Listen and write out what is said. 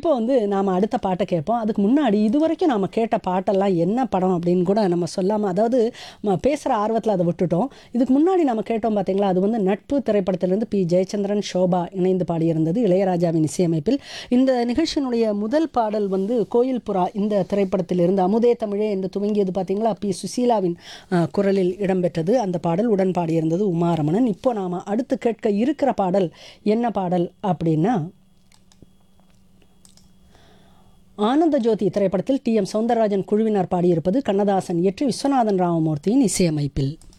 இப்போ வந்து நாம் அடுத்த பாட்டை கேட்போம் அதுக்கு முன்னாடி இதுவரைக்கும் நாம் கேட்ட பாட்டெல்லாம் என்ன படம் அப்படின்னு கூட நம்ம சொல்லாமல் அதாவது பேசுகிற ஆர்வத்தில் அதை விட்டுட்டோம் இதுக்கு முன்னாடி நம்ம கேட்டோம் பார்த்தீங்களா அது வந்து நட்பு திரைப்படத்திலிருந்து பி ஜெயச்சந்திரன் சோபா இணைந்து பாடியிருந்தது இளையராஜாவின் இசையமைப்பில் இந்த நிகழ்ச்சியினுடைய முதல் பாடல் வந்து கோயில் புறா இந்த திரைப்படத்திலிருந்து அமுதே தமிழே என்று துவங்கியது பார்த்தீங்களா பி சுசீலாவின் அஹ், குரலில் இடம்பெற்றது அந்த பாடல் உடன் பாடியிருந்தது உமாரமணன் இப்போ நாம் அடுத்து கேட்க இருக்கிற பாடல் என்ன பாடல் அப்படின்னா ஆனந்த ஜோதி திரைப்படத்தில் டி எம் சௌந்தரராஜன் குழுவினர் பாடியிருப்பது கண்ணதாசன் இயற்றி விஸ்வநாதன் ராமமூர்த்தியின் இசையமைப்பில்